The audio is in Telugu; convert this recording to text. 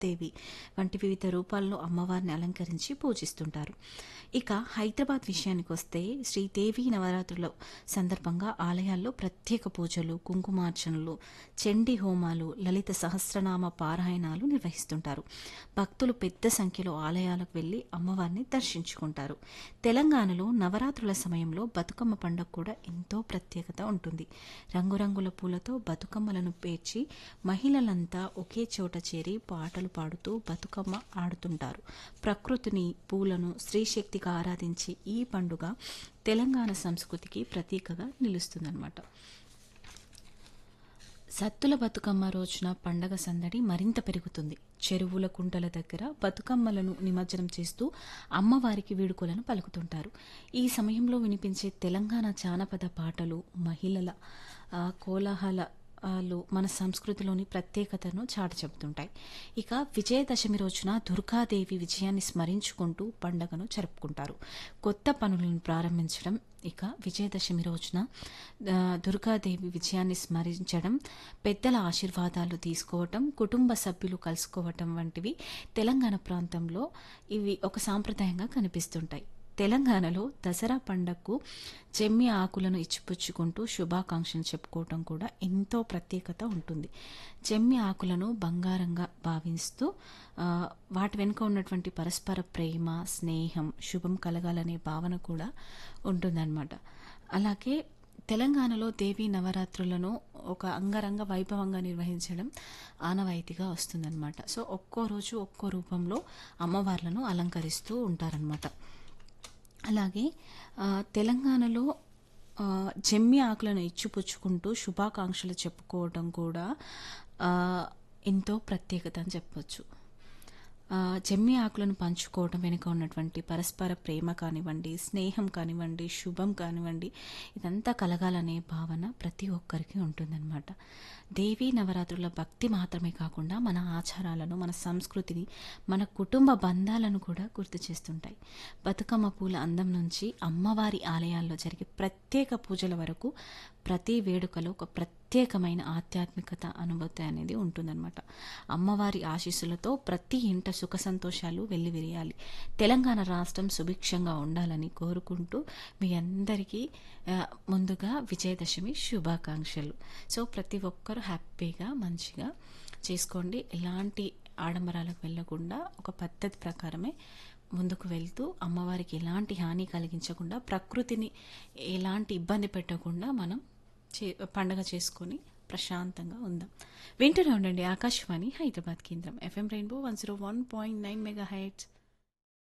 దేవి వంటి వివిధ రూపాల్లో అమ్మవారిని అలంకరించి పూజిస్తుంటారు ఇక హైదరాబాద్ విషయానికి వస్తే శ్రీదేవి నవరాత్రుల సందర్భంగా ఆలయాల్లో ప్రత్యేక పూజలు కుంకుమార్చనలు చండీ హోమాలు లలిత సహస్రనామ పారాయణాలు నిర్వహిస్తుంటారు భక్తులు పెద్ద సంఖ్యలో ఆలయాలకు వెళ్లి అమ్మవారిని దర్శించుకుంటారు తెలంగాణలో నవరాత్రుల సమయంలో బతుకమ్మ పండుగ కూడా ఎంతో ప్రత్యేకత ఉంటుంది రంగురంగుల పూలతో బతుకమ్మలను పేర్చి మహిళలంతా ఒకే చోట చేరి పాటలు పాడుతూ బతుకమ్మ ఆడుతుంటారు ప్రకృతిని పూలను స్త్రీశక్తిగా ఆరాధించే ఈ పండుగ తెలంగాణ సంస్కృతికి ప్రతీకగా నిలుస్తుందన్నమాట సత్తుల బతుకమ్మ రోజున పండగ సందడి మరింత పెరుగుతుంది చెరువుల కుంటల దగ్గర బతుకమ్మలను నిమజ్జనం చేస్తూ అమ్మవారికి వీడుకోలను పలుకుతుంటారు ఈ సమయంలో వినిపించే తెలంగాణ జానపద పాటలు మహిళల ఆ, కోలాహలాలు మన సంస్కృతిలోని ప్రత్యేకతను చాటి చెబుతుంటాయి ఇక విజయదశమి రోజున దుర్గాదేవి విజయాన్ని స్మరించుకుంటూ పండగను జరుపుకుంటారు కొత్త పనులను ప్రారంభించడం ఇక విజయదశమి రోజున ఆ, దుర్గాదేవి విజయాన్ని స్మరించడం పెద్దల ఆశీర్వాదాలు తీసుకోవటం కుటుంబ సభ్యులు కలుసుకోవటం వంటివి తెలంగాణ ప్రాంతంలో ఇవి ఒక సాంప్రదాయంగా కనిపిస్తుంటాయి తెలంగాణలో దసరా పండగకు చెమ్మి ఆకులను ఇచ్చిపుచ్చుకుంటూ శుభాకాంక్షలు చెప్పుకోవటం కూడా ఎంతో ప్రత్యేకత ఉంటుంది చెమ్మి ఆకులను బంగారంగా భావిస్తూ ఆ, వాటి వెనుక ఉన్నటువంటి పరస్పర ప్రేమ స్నేహం శుభం కలగాలనే భావన కూడా ఉంటుందన్నమాట అలాగే తెలంగాణలో దేవీ నవరాత్రులను ఒక అంగరంగ వైభవంగా నిర్వహించడం ఆనవాయితీగా వస్తుందన్నమాట సో ఒక్కో రోజు ఒక్కో రూపంలో అమ్మవార్లను అలంకరిస్తూ ఉంటారనమాట అలాగే ఆ, తెలంగాణలో ఆ, జమ్మి ఆకులను ఇచ్చిపుచ్చుకుంటూ శుభాకాంక్షలు చెప్పుకోవడం కూడా ఆ, ఎంతో ప్రత్యేకత అని చెప్పొచ్చు ఆ, జమ్మి ఆకులను పంచుకోవడం వెనుక ఉన్నటువంటి పరస్పర ప్రేమ కానివ్వండి స్నేహం కానివ్వండి శుభం కానివ్వండి ఇదంతా కలగాలనే భావన ప్రతి ఒక్కరికి ఉంటుందన్నమాట దేవీ నవరాత్రుల భక్తి మాత్రమే కాకుండా మన ఆచారాలను మన సంస్కృతిని మన కుటుంబ బంధాలను కూడా గుర్తు చేస్తుంటాయి బతుకమ్మ పూల అందం నుంచి అమ్మవారి ఆలయాల్లో జరిగే ప్రత్యేక పూజల వరకు ప్రతి వేడుకలో ఒక ప్రత్యేకమైన ఆధ్యాత్మికత అనుభూతి అనేది ఉంటుందన్నమాట అమ్మవారి ఆశీస్సులతో ప్రతి ఇంట సుఖ సంతోషాలు వెల్లివిరియాలి తెలంగాణ రాష్ట్రం సుభిక్షంగా ఉండాలని కోరుకుంటూ మీ అందరికీ ఆ, ముందుగా విజయదశమి శుభాకాంక్షలు సో ప్రతి ఒక్కరూ హ్యాపీగా మంచిగా చేసుకోండి ఎలాంటి ఆడంబరాలకు వెళ్ళకుండా ఒక పద్ధతి ప్రకారమే ముందుకు వెళ్తూ అమ్మవారికి ఎలాంటి హాని కలిగించకుండా ప్రకృతిని ఎలాంటి ఇబ్బంది పెట్టకుండా మనం చే పండగ చేసుకొని ప్రశాంతంగా ఉందాం వింటూనే ఉండండి ఆకాశవాణి హైదరాబాద్ కేంద్రం FM rainbow one zero one point nine mega heights